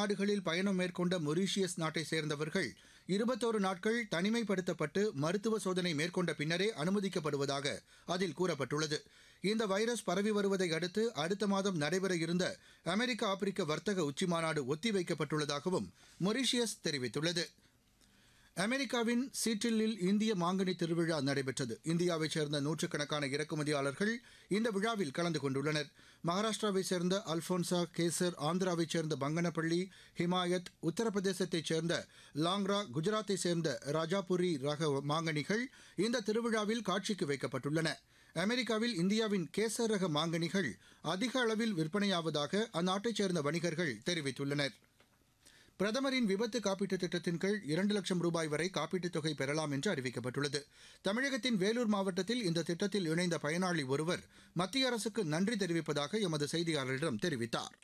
நாடுகளில் பயணம் மேற்கொண்ட மொரீஷியஸ் நாட்டை சேர்ந்தவர்கள் இருபத்தோரு நாட்கள் தனிமைப்படுத்தப்பட்டு மருத்துவ சோதனை மேற்கொண்ட பின்னரே அனுமதிக்கப்படுவதாக அதில் கூறப்பட்டுள்ளது இந்த வைரஸ் பரவி வருவதை அடுத்து அடுத்த மாதம் நடைபெற இருந்த அமெரிக்க ஆப்பிரிக்க வர்த்தக உச்சிமாநாடு ஒத்திவைக்கப்பட்டுள்ளதாகவும் மொரீஷியஸ் தெரிவித்துள்ளது அமெரிக்காவின் சீட்டிலில் இந்திய மாங்கனி திருவிழா நடைபெற்றது இந்தியாவைச் சேர்ந்த நூற்றுக்கணக்கான இறக்குமதியாளர்கள் இந்த விழாவில் கலந்து கொண்டுள்ளனர் மகாராஷ்டிராவைச் சேர்ந்த அல்போன்சா கேசர் ஆந்திராவைச் சேர்ந்த பங்கனப்பள்ளி ஹிமாயத் உத்தரப்பிரதேசத்தைச் சேர்ந்த லாங்ரா குஜராத்தைச் சேர்ந்த ராஜாபுரி ரக மாங்கனிகள் இந்த திருவிழாவில் காட்சிக்கு வைக்கப்பட்டுள்ளன அமெரிக்காவில் இந்தியாவின் கேசர் ரக மாங்கனிகள் அதிக அளவில் விற்பனையாவதாக அந்நாட்டைச் சேர்ந்த வணிகர்கள் தெரிவித்துள்ளனர் பிரதமரின் விபத்து காப்பீட்டுத் திட்டத்தின் கீழ் இரண்டு லட்சம் ரூபாய் வரை காப்பீட்டுத் தொகை பெறலாம் என்று அறிவிக்கப்பட்டுள்ளது தமிழகத்தின் வேலூர் மாவட்டத்தில் இந்த திட்டத்தில் இணைந்த பயனாளி ஒருவர் மத்திய அரசுக்கு நன்றி தெரிவிப்பதாக எமது செய்தியாளரிடம் தெரிவித்தார்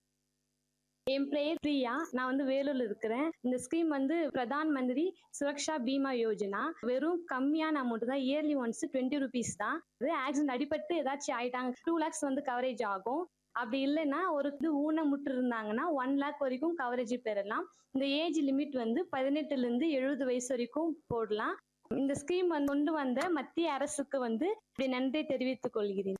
என் பேர் பிரியா நான் வந்து வேலூர்ல இருக்கிறேன் இந்த ஸ்கீம் வந்து பிரதான் மந்திரி சுரக்ஷா பீமா யோஜனா வெறும் கம்மியான அமௌண்ட் தான் இயர்லி ஒன்ஸ் டுவெண்ட்டி ருபீஸ் தான் இது ஆக்சிடென்ட் அடிபட்டு ஏதாச்சும் ஆயிட்டாங்க டூ லேக்ஸ் வந்து கவரேஜ் ஆகும் அப்படி இல்லைன்னா ஒரு இது ஊனமுற்று இருந்தாங்கன்னா ஒன் லேக் வரைக்கும் கவரேஜ் பெறலாம் இந்த ஏஜ் லிமிட் வந்து பதினெட்டுல இருந்து எழுபது வயசு வரைக்கும் போடலாம் இந்த ஸ்கீம் வந்து கொண்டு வந்த மத்திய அரசுக்கு வந்து இப்படி நன்றி தெரிவித்துக் கொள்கிறேன்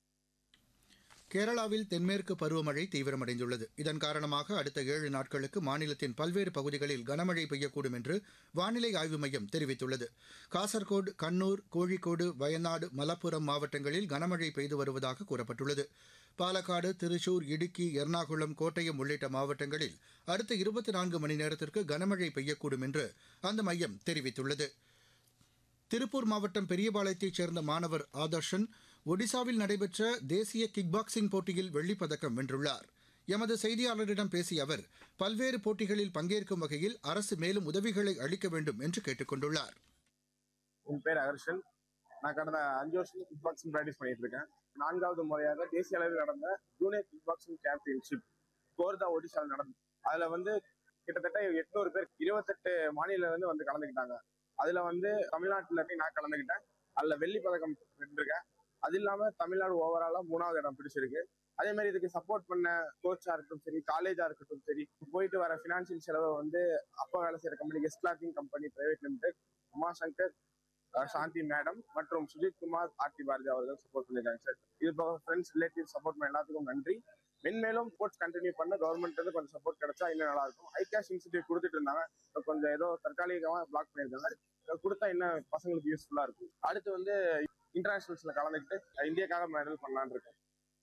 கேரளாவில் தென்மேற்கு பருவமழை தீவிரமடைந்துள்ளது இதன் காரணமாக அடுத்த ஏழு நாட்களுக்கு மாநிலத்தின் பல்வேறு பகுதிகளில் கனமழை பெய்யக்கூடும் என்று வானிலை ஆய்வு மையம் தெரிவித்துள்ளது காசர்கோடு கண்ணூர் கோழிக்கோடு வயநாடு மலப்புரம் மாவட்டங்களில் கனமழை பெய்து வருவதாக கூறப்பட்டுள்ளது பாலக்காடு திருச்சூர் இடுக்கி எர்ணாகுளம் கோட்டயம் உள்ளிட்ட மாவட்டங்களில் அடுத்த இருபத்தி நான்கு மணி நேரத்திற்கு கனமழை பெய்யக்கூடும் என்று அந்த மையம் தெரிவித்துள்ளது திருப்பூர் மாவட்டம் பெரியபாளையத்தைச் சேர்ந்த மாணவர் ஆதர்ஷன் ஒடிசாவில் நடைபெற்ற தேசிய கிக் பாக்ஸிங் போட்டியில் வெள்ளிப் பதக்கம் வென்றுள்ளார் எமது செய்தியாளரிடம் பேசிய அவர் பல்வேறு போட்டிகளில் பங்கேற்கும் வகையில் அரசு மேலும் உதவிகளை அளிக்க வேண்டும் என்று கேட்டுக் கொண்டுள்ளார் என் பேர் அகர்ஷன் நான் கடந்த அஞ்சு வருஷம் கிக் பாக்ஸிங் ப்ராக்டிஸ் பண்ணிட்டு இருக்கேன் நான்காவது முறையாக தேசிய அளவில் நடந்த junior kick boxing championship Khordha ஒடிசாவில் நடந்தது அதுல வந்து கிட்டத்தட்ட எட்நூறு பேர் இருபத்தெட்டு மாநில இருந்து வந்து கலந்துக்கிட்டாங்க அதுல வந்து தமிழ்நாட்டுல இருந்து நான் கலந்துக்கிட்டேன் அதுல வெள்ளி பதக்கம் வென்றிருக்கேன் அது இல்லாம தமிழ்நாடு ஓவராலா மூணாவது இடம் பிடிச்சிருக்கு அதே மாதிரி இதுக்கு சப்போர்ட் பண்ண கோச்சா இருக்கட்டும் சரி காலேஜா இருக்கட்டும் சரி போயிட்டு வர பினான்சியல் செலவை வந்து அப்பா வேலை செய்யற company guest clothing company private limited Umashankar uh Shanthi madam மற்றும் சுஜித் குமார் ஆர்த்தி பாரதி அவர்கள் சப்போர்ட் பண்ணிருக்காங்க சார் இது போக ஃப்ரெண்ட்ஸ் ரிலேட்டிவ் சப்போர்ட் பண்ண எல்லாத்துக்கும் நன்றி மென்மேலும் ஸ்போர்ட்ஸ் கண்டினியூ பண்ண கவர்மெண்ட் இருந்து கொஞ்சம் சப்போர்ட் கிடைச்சா இன்னும் நல்லா இருக்கும் ஐ கேஷ் இன்ஸ்டியூட் கொடுத்துட்டு இருந்தாங்க இப்ப கொஞ்சம் ஏதோ தற்காலிகமா பிளாக் பண்ணியிருக்காங்க இதை கொடுத்தா இன்னும் பசங்களுக்கு யூஸ்ஃபுல்லா இருக்கும் அடுத்து வந்து இன்டர்நேஷனல்ஸ்ல கலந்துக்கிட்டு இந்தியாக்காக மெடல் பண்ணலான்னு இருக்கேன்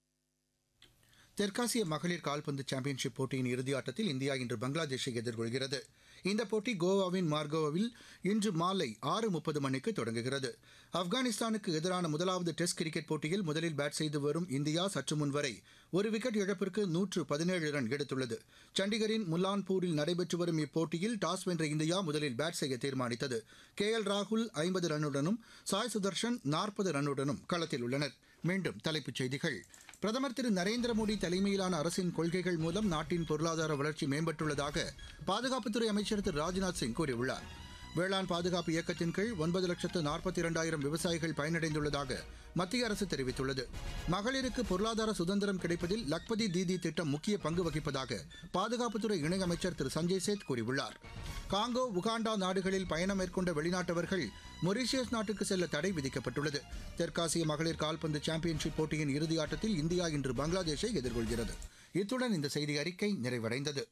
தெற்காசிய மகளிர் கால்பந்து சாம்பியன்ஷிப் போட்டியின் இறுதி ஆட்டத்தில் இந்தியா இன்று பங்களாதேஷை எதிர்கொள்கிறது இந்த போட்டி கோவாவின் மார்கோவில் இன்று மாலை ஆறு முப்பது மணிக்கு தொடங்குகிறது ஆப்கானிஸ்தானுக்கு எதிரான முதலாவது டெஸ்ட் கிரிக்கெட் போட்டியில் முதலில் பேட் செய்து வரும் இந்தியா சற்று முன் வரை ஒரு விக்கெட் இழப்பிற்கு நூற்று பதினேழு ரன் எடுத்துள்ளது சண்டிகரின் முல்லான்பூரில் நடைபெற்று வரும் இப்போட்டியில் டாஸ் வென்ற இந்தியா முதலில் பேட் செய்ய தீர்மானித்தது கே எல் ராகுல் ஐம்பது ரன்னுடனும் சாய் சுதர்ஷன் நாற்பது ரன்னுடனும் களத்தில் உள்ளனர் மீண்டும் தலைப்புச் செய்திகள் பிரதமர் திரு நரேந்திர மோடி தலைமையிலான அரசின் கொள்கைகள் மூலம் நாட்டின் பொருளாதார வளர்ச்சி மேம்பட்டுள்ளதாக பாதுகாப்புத்துறை அமைச்சர் திரு ராஜ்நாத் சிங் கூறியுள்ளார் வேளாண் பாதுகாப்பு இயக்கத்தின் கீழ் ஒன்பது லட்சத்து நாற்பத்தி இரண்டாயிரம் விவசாயிகள் பயனடைந்துள்ளதாக மத்திய அரசு தெரிவித்துள்ளது மகளிருக்கு பொருளாதார சுதந்திரம் கிடைப்பதில் லக்பதி தீதி திட்டம் முக்கிய பங்கு வகிப்பதாக பாதுகாப்புத்துறை இணையமைச்சர் திரு சஞ்சய் சேத் கூறியுள்ளார் காங்கோ உகாண்டா நாடுகளில் பயணம் மேற்கொண்ட வெளிநாட்டவர்கள் மொரீஷியஸ் நாட்டுக்கு செல்ல தடை விதிக்கப்பட்டுள்ளது தெற்காசிய மகளிர் கால்பந்து சாம்பியன்ஷிப் போட்டியின் இறுதி ஆட்டத்தில் இந்தியா இன்று பங்களாதேஷை எதிர்கொள்கிறது இத்துடன் இந்த செய்தி அறிக்கை நிறைவடைந்தது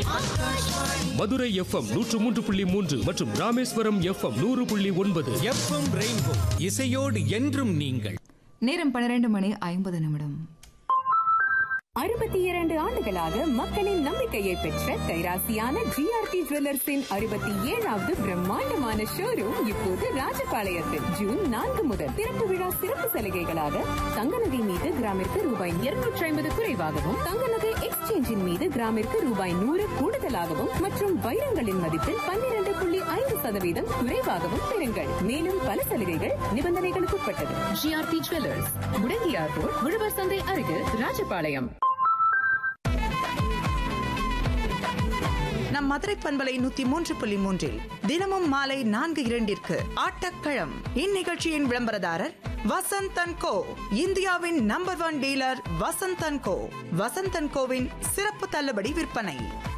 மதுரை எஃப்எம் நூற்று மூன்று புள்ளி மூன்று மற்றும் ராமேஸ்வரம் எஃப்எம் நூறு புள்ளி ஒன்பது எஃப்எம் ரெயின்போ இசையோடு என்றும் நீங்கள் நேரம் பன்னிரண்டு மணி ஐம்பது நிமிடம் அறுபத்தி இரண்டு ஆண்டுகளாக மக்களின் நம்பிக்கையை பெற்ற கைராசியான ஜிஆர்டி ஜுவல்லர்ஸின் அறுபத்தி ஏழாவது பிரம்மாண்டமான ஷோரூம் இப்போது ராஜபாளையத்தில் ஜூன் நான்கு முதல் திறப்பு விழா சிறப்பு சலுகைகளாக தங்க நகை மீது கிராமிற்கு ரூபாய் இருநூற்றி ஐம்பது குறைவாகவும் தங்க நகை எக்ஸ்சேஞ்சின் மீது கிராமிற்கு ரூபாய் நூறு கூடுதலாகவும் மற்றும் வைரங்களின் மதிப்பில் பன்னிரண்டு புள்ளி ஐந்து சதவீதம் குறைவாகவும் பெறுங்கள் மேலும் பல சலுகைகள் நிபந்தனைகளுக்கு உட்பட்டது ஜிஆர்டி ஜுவல்லர்ஸ் முடங்கியார் ரோட் உழவர் சந்தை அருகில் ராஜபாளையம் நம் மதுரை பண்பலை நூத்தி மூன்று புள்ளி மூன்றில் தினமும் மாலை நான்கு இரண்டிற்கு ஆட்டக்களம் இந்நிகழ்ச்சியின் விளம்பரதாரர் வசந்தன் கோ இந்தியாவின் number one dealer Vasanthan co Vasanthan கோவின் சிறப்பு தள்ளுபடி விற்பனை